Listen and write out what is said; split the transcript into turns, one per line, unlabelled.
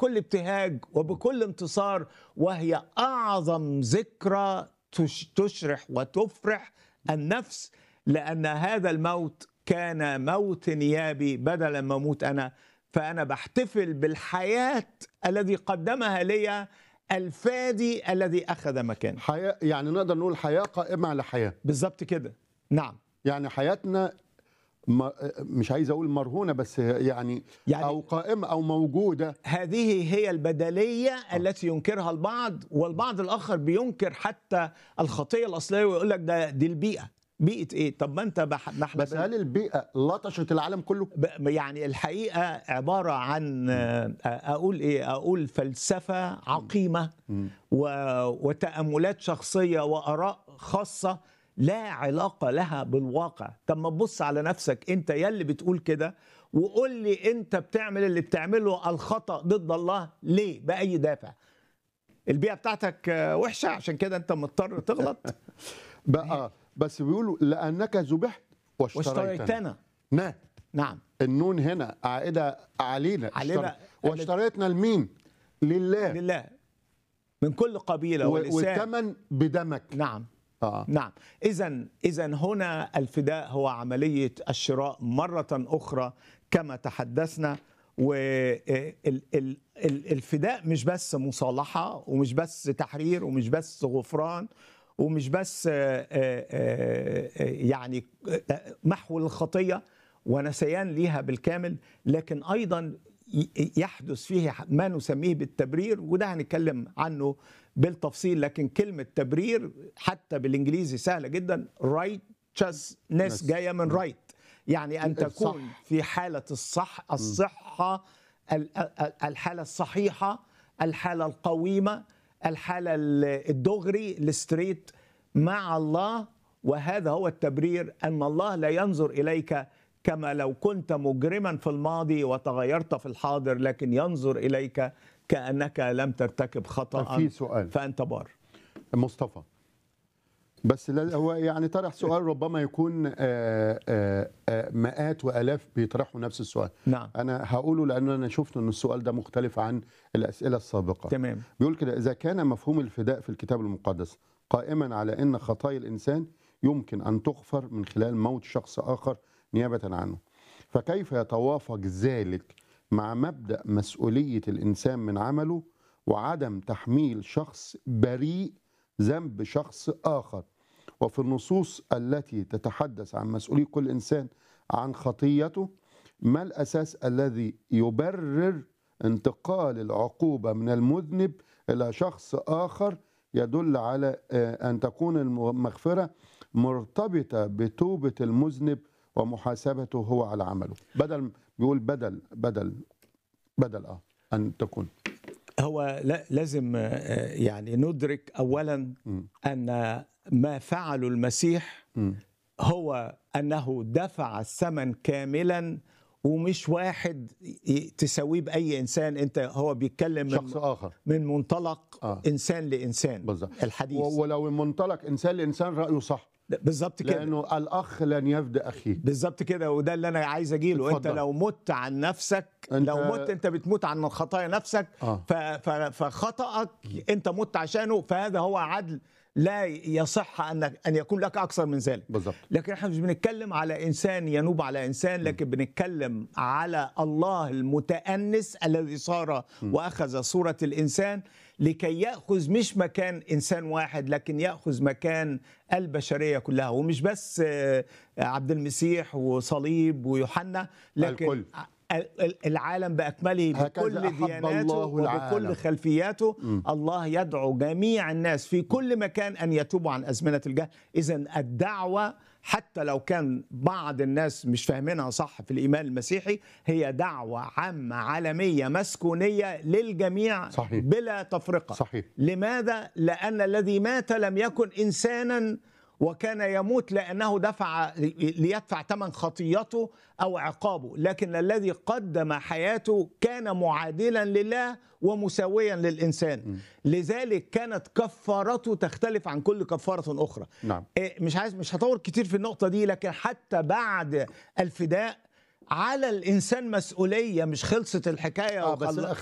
وبكل ابتهاج وبكل انتصار وهي اعظم ذكرى تش- تشرح وتفرح النفس لان هذا الموت كان موت نيابي بدلا ما اموت انا فانا بحتفل بالحياه الذي قدمها لي الفادي الذي اخذ مكاني
حياه يعني نقدر نقول حياه قائمه على حياه
بالظبط كده نعم
يعني حياتنا م- مش عايز اقول مرهونه بس يعني,
يعني-
يعني او قائمه او موجوده
هذه هي البدلية التي ينكرها البعض والبعض الآخر بينكر حتى الخطية الأصلية ويقول لك ده دي البيئة بيئة إيه؟ طب ما أنت بح... ما احنا
بس
بن-
هل البيئه لطشت العالم كله؟
ب- يعني الحقيقة عبارة عن آه، أقول إيه؟ أقول فلسفة عقيمة و... وتأملات شخصية وآراء خاصة لا علاقة لها بالواقع طب ما تبص على نفسك أنت يلي بتقول كده وقول لي أنت بتعمل اللي بتعمله الخطأ ضد الله ليه بأي دافع البيئة بتاعتك آه، وحشة عشان كده أنت مضطر تغلط
بقى بس بيقولوا لانك ذبحت واشتريتنا
واشتريتنا
نعم
نعم
النون هنا عائده علينا
علينا.
اشتر- واشتريتنا لمين؟ لله
لله من كل قبيلة
و-
ولسان
والثمن بدمك
نعم
اه
نعم اذا اذا هنا الفداء هو عمليه الشراء مره اخرى كما تحدثنا والفداء مش بس مصالحه ومش بس تحرير ومش بس غفران ومش بس آه، آه، آه، يعني آه، محو الخطيه ونسيان ليها بالكامل لكن ايضا ي- يحدث فيه ما نسميه بالتبرير وده هنتكلم عنه بالتفصيل لكن كلمة تبرير حتى بالإنجليزي سهلة جدا righteousness جاية من right يعني أن
الصح.
تكون في حالة الصح الصحة ال- ال- الحالة الصحيحة الحالة القويمة الحالة ال- الدغري الستريت مع الله وهذا هو التبرير أن الله لا ينظر إليك كما لو كنت مجرما في الماضي وتغيرت في الحاضر لكن ينظر إليك كأنك لم ترتكب خطأ
في سؤال.
فأنت بار
مصطفى بس لا- هو يعني طرح سؤال ربما يكون آه، آه، آه، مئات والاف بيطرحوا نفس السؤال
نعم.
انا هقوله لان انا شفت ان السؤال ده مختلف عن الاسئله السابقه
تمام
بيقول كده اذا كان مفهوم الفداء في الكتاب المقدس قائما على ان خطايا الانسان يمكن ان تغفر من خلال موت شخص اخر نيابه عنه فكيف يتوافق ذلك مع مبدا مسؤوليه الانسان من عمله وعدم تحميل شخص بريء ذنب شخص اخر وفي النصوص التي تتحدث عن مسؤوليه كل انسان عن خطيته ما الاساس الذي يبرر انتقال العقوبه من المذنب الى شخص اخر يدل على آه، ان تكون المغفره مرتبطه بتوبه المذنب ومحاسبته هو على عمله بدل بيقول بدل بدل بدل اه ان تكون
هو لا لازم آه، يعني ندرك اولا ان ما فعله المسيح هو انه دفع الثمن كاملا ومش واحد ي- تساويه باي انسان انت هو بيتكلم
شخص
من,
اخر
من منطلق
آه.
انسان لانسان
بالظبط
الحديث
و- ولو المنطلق انسان لانسان رايه صح
بالظبط كده
لانه الاخ لن يفدى اخيه
بالظبط كده وده اللي انا عايز اجيله انت
اتفضل.
لو مت عن نفسك
أنت-
لو مت انت بتموت عن خطايا نفسك
آه.
ف- ف- فخطأك انت مت عشانه فهذا هو عدل لا يصح ان ان يكون لك اكثر من ذلك
بالظبط
لكن احنا مش بنتكلم على انسان ينوب على انسان لكن بنتكلم على الله المتأنس الذي صار واخذ صورة الانسان لكي ياخذ مش مكان انسان واحد لكن ياخذ مكان البشريه كلها ومش بس آه، عبد المسيح وصليب ويوحنا لكن
الكل.
ال- العالم باكمله
هكذا
بكل
أحب
دياناته
الله العالم.
وبكل خلفياته الله يدعو جميع الناس في كل مكان ان يتوبوا عن ازمنه الجهل اذا الدعوه حتى لو كان بعض الناس مش فاهمينها صح في الايمان المسيحي هي دعوه عامه عالميه مسكونيه للجميع
صحيح.
بلا تفرقه
صحيح.
لماذا لان الذي مات لم يكن انسانا وكان يموت لانه دفع ليدفع ثمن خطيته او عقابه لكن الذي قدم حياته كان معادلا لله ومساويا للانسان لذلك كانت كفارته تختلف عن كل كفاره اخرى
نعم.
إيه، مش عايز مش هطول كتير في النقطه دي لكن حتى بعد الفداء على الانسان مسؤوليه مش خلصت الحكايه
اه بس
وخل-